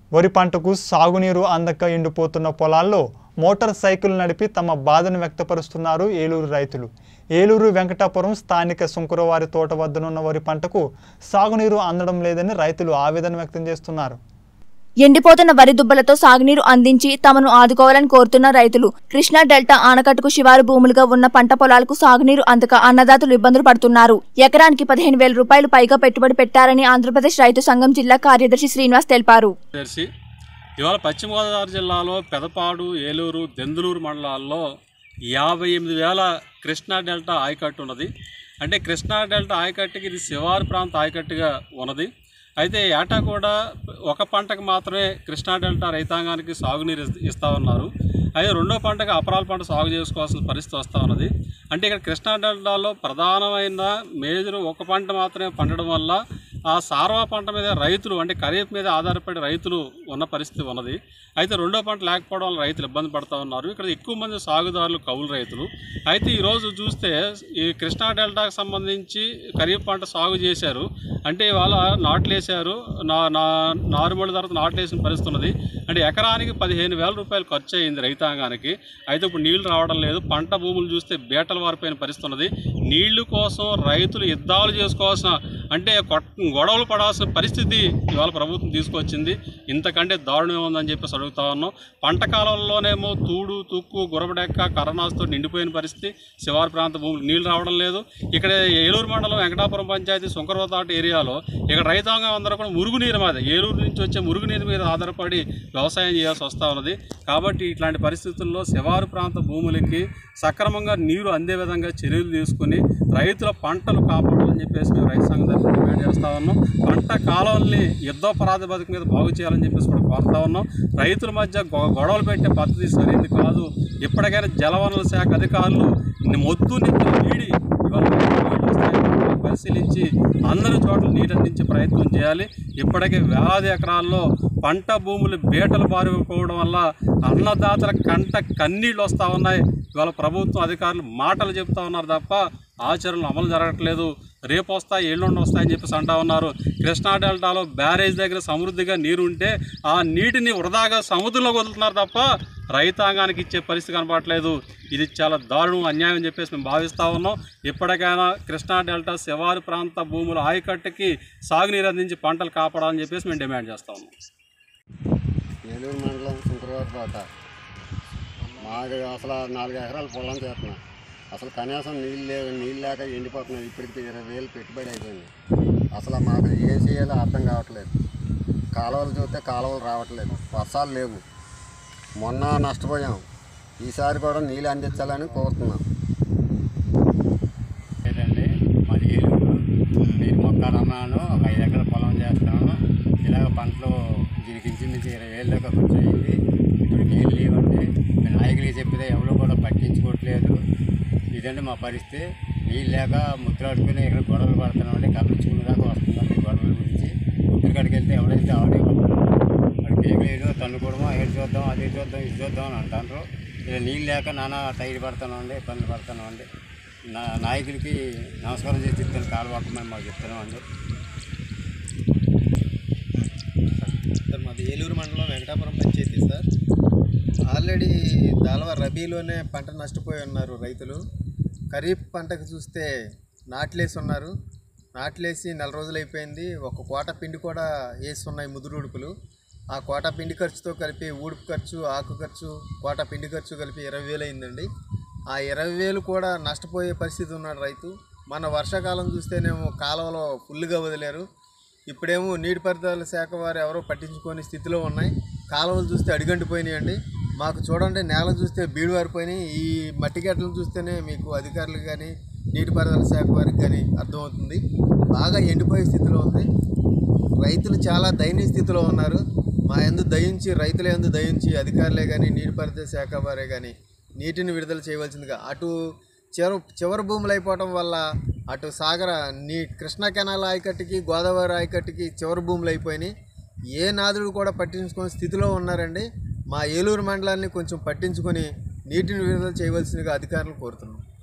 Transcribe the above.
వరి పంటకు సాగునీరు అందక ఎండిపోతున్న పొలాల్లో మోటార్ సైకిల్ నడిపి తమ బాధను వ్యక్తపరుస్తున్నారు ఏలూరు రైతులు ఏలూరు వెంకటాపురం స్థానిక శుంకురవారి తోట వద్దనున్న వరి పంటకు సాగునీరు అందడం లేదని రైతులు ఆవేదన వ్యక్తం చేస్తున్నారు ఎండిపోతున్న వరి దుబ్బలతో సాగునీరు అందించి తమను ఆదుకోవాలని కోరుతున్న రైతులు కృష్ణా డెల్టా ఆనకట్టుకు శివారు భూములుగా ఉన్న పంట పొలాలకు సాగునీరు అందక అన్నదాతలు ఇబ్బందులు పడుతున్నారు ఎకరానికి పదిహేను వేల రూపాయలు పైగా పెట్టుబడి పెట్టారని ఆంధ్రప్రదేశ్ రైతు సంఘం జిల్లా కార్యదర్శి శ్రీనివాస్ తెలిపారు దర్శి ఇవాళ పశ్చిమ గోదావరి జిల్లాలో పెదపాడు ఏలూరు దెందులూరు మండలాల్లో యాభై ఎనిమిది వేల కృష్ణా డెల్టా ఆయకట్టు ఉన్నది అంటే కృష్ణా డెల్టా ఆయకట్టుకి ఇది శివారు ప్రాంత ఆయకట్టుగా ఉన్నది అయితే ఏటా కూడా ఒక పంటకు మాత్రమే కృష్ణా డెల్టా రైతాంగానికి సాగునీరు ఇస్- ఇస్తా ఉన్నారు అయితే రెండో పంటకు అపరాల పంట సాగు చేసుకోవాల్సిన పరిస్థితి వస్తూ ఉన్నది అంటే ఇక్కడ కృష్ణా డెల్టాలో ప్రధానమైన మేజర్ ఒక పంట మాత్రమే పండడం వల్ల ఆ సార్వా పంట మీద రైతులు అంటే ఖరీఫ్ మీద ఆధారపడి రైతులు ఉన్న పరిస్థితి ఉన్నది అయితే రెండో పంట లేకపోవడం వల్ల రైతులు ఇబ్బంది పడుతూ ఉన్నారు ఇక్కడ ఎక్కువ మంది సాగుదారులు కౌలు రైతులు అయితే ఈరోజు చూస్తే ఈ కృష్ణా డెల్టాకు సంబంధించి ఖరీఫ్ పంట సాగు చేశారు అంటే ఇవాళ నాట్లు వేశారు నా నా నారుమడి తర్వాత నాట్లు వేసిన పరిస్థితి ఉన్నది అంటే ఎకరానికి పదిహేను వేల రూపాయలు ఖర్చు అయింది రైతాంగానికి అయితే ఇప్పుడు నీళ్లు రావడం లేదు పంట భూములు చూస్తే బేటలు వారిపోయిన పరిస్థితి ఉన్నది నీళ్లు కోసం రైతులు యుద్ధాలు చేసుకోవాల్సిన అంటే కొట్- గొడవలు పడాల్సిన పరిస్థితి ఇవాళ ప్రభుత్వం తీసుకొచ్చింది ఇంతకంటే దారుణం ఉందని చెప్పేసి అడుగుతా ఉన్నాం పంట కాలంలోనేమో తూడు తుక్కు గురబడెక్క కరోనాస్తో నిండిపోయిన పరిస్థితి శివారు ప్రాంత భూములు నీళ్లు రావడం లేదు ఇక్కడ ఏలూరు మండలం వెంకటాపురం పంచాయతీ శంకరవతాట ఏరియాలో ఇక్కడ రైతాంగం అందరూ కూడా మురుగునీరు మీద ఏలూరు నుంచి వచ్చే మురుగునీరు మీద ఆధారపడి వ్యవసాయం చేయాల్సి వస్తూ ఉన్నది కాబట్టి ఇట్లాంటి పరిస్థితుల్లో శివారు ప్రాంత భూములకి సక్రమంగా నీరు అందే విధంగా చర్యలు తీసుకుని రైతుల పంటలు కాపాడాలని చెప్పేసి మేము రైతు సంఘం తరఫున డిమాండ్ చేస్తూ ఉన్నాం పంట కాలాలని యుద్ధ ప్రాతిపదిక మీద బాగు చేయాలని చెప్పేసి కూడా కోరుతా ఉన్నాం రైతుల మధ్య గొ- గొడవలు పెట్టే పద్ధతి సరైనది కాదు ఇప్పటికైనా జలవనరుల శాఖ అధికారులు మొద్దు నిద్ర వీడి ఇవాళ నీళ్ళు వస్తాయో లేదో పరిశీలించి అందరి చోట్ల నీరు అందించే ప్రయత్నం చేయాలి ఇప్పటికే వేలాది ఎకరాల్లో పంట భూములు బీటలు బారిపోవడం వల్ల అన్నదాతల కంట కన్నీళ్ళు వస్తూ ఉన్నాయి ఇవాళ ప్రభుత్వం అధికారులు మాటలు చెప్తా ఉన్నారు తప్ప ఆచరణలు అమలు జరగట్లేదు రేపు వస్తాయి ఎల్లుండి వస్తాయని చెప్పేసి అంటా ఉన్నారు కృష్ణా డెల్టాలో బ్యారేజ్ దగ్గర సమృద్ధిగా నీరు ఉంటే ఆ నీటిని వృధాగా సముద్రంలోకి వదులుతున్నారు తప్ప రైతాంగానికి ఇచ్చే పరిస్థితి కనపడట్లేదు ఇది చాలా దారుణం అన్యాయం అని చెప్పేసి మేము భావిస్తూ ఉన్నాం ఇప్పటికైనా కృష్ణా డెల్టా శివారు ప్రాంత భూముల ఆయకట్టుకి సాగునీరు అందించి పంటలు కాపాడాలని చెప్పేసి మేము డిమాండ్ చేస్తా ఉన్నాం ఏలూరు మండలం శుక్రవారం తోట మాకు అసలు నాలుగు ఎకరాలు పొలం చేస్తున్నాం అసలు కనీసం నీళ్ళు లేవు నీళ్ళు లేక ఎండిపోతున్నాయి ఇప్పటికి ఇరవై వేలు పెట్టుబడి అయిపోయింది అసలు మాకు ఏం చేయాలో అర్థం కావట్లేదు కాలువలు చూస్తే కాలువలు రావట్లేదు వర్షాలు లేవు మొన్న నష్టపోయాం ఈసారి కూడా నీళ్ళు అందించాలని కోరుతున్నాం లేదండి మాది ఏలూరు నేను మొక్కలు అమ్మాను ఒక ఐదు ఎకరాల పొలం చేస్తాను ఇలాగ పంటలు దీనికి నుంచి ఇరవై వేల దాకా ఖర్చు అయింది ఇప్పుడు నీళ్ళు లేవండి మీ నాయకులకి చెప్పితే ఎవరు కూడా పట్టించుకోవట్లేదు ఇదండి మా పరిస్థితి నీళ్ళు లేక ముద్రాడుకుని ఇక్కడ గొడవలు పడుతున్నామండి కప్పించుకునే దాకా వస్తుందండి గొడవల గురించి ఉత్తరకాడికి వెళ్తే ఎవరైతే ఆడే వస్తారు అక్కడ కేకలేదు తన్నుకోవడమో ఏడు చూద్దాం అది చూద్దాం ఇది చూద్దాం అని అంటారు ఇలా నీళ్ళు లేక నానా టైర్ పడుతున్నామండి ఇబ్బంది పడుతున్నామండి నా నాయకులకి నమస్కారం చేసి చెప్తాను కాలువాకమని మాకు చెప్తున్నాం అండి సార్ మాది ఏలూరు మండలం వెంకటాపురం పంచాయతీ సార్ ఆల్రెడీ దాల్వ రబీలోనే పంట నష్టపోయి ఉన్నారు రైతులు ఖరీఫ్ పంటకు చూస్తే నాట్లేసి ఉన్నారు నాట్లేసి నెల రోజులు అయిపోయింది ఒక కోట పిండి కూడా వేసి ఉన్నాయి ముదురుడుపులు ఆ కోట పిండి ఖర్చుతో కలిపి ఊడుపు ఖర్చు ఆకు ఖర్చు కోట పిండి ఖర్చు కలిపి ఇరవై వేలు అయిందండి ఆ ఇరవై వేలు కూడా నష్టపోయే పరిస్థితి ఉన్నాడు రైతు మన వర్షాకాలం చూస్తేనేమో కాలువలో ఫుల్గా వదిలేరు ఇప్పుడేమో నీటిపారుదల శాఖ వారు ఎవరో పట్టించుకోని స్థితిలో ఉన్నాయి కాలువలు చూస్తే అడిగంటిపోయినాయండి మాకు చూడండి నేల చూస్తే బీడు వారిపోయినాయి ఈ మట్టి గడ్డలను చూస్తేనే మీకు అధికారులు కానీ నీటిపారుదల శాఖ వారికి కానీ అర్థమవుతుంది బాగా ఎండిపోయే స్థితిలో ఉంది రైతులు చాలా దయనీయ స్థితిలో ఉన్నారు మా ఎందు దయించి రైతుల ఎందు దయించి అధికారులే కానీ నీటిపారుదల శాఖ వారే కానీ నీటిని విడుదల చేయవలసిందిగా అటు చివరి చివరి భూములు అయిపోవటం వల్ల అటు సాగర నీ కృష్ణా కెనాల్ ఆయకట్టుకి గోదావరి ఆయకట్టుకి చివరి భూములు అయిపోయినాయి ఏ నాదుడు కూడా పట్టించుకునే స్థితిలో ఉన్నారండి మా ఏలూరు మండలాన్ని కొంచెం పట్టించుకొని నీటిని విడుదల చేయవలసిందిగా అధికారులు కోరుతున్నాం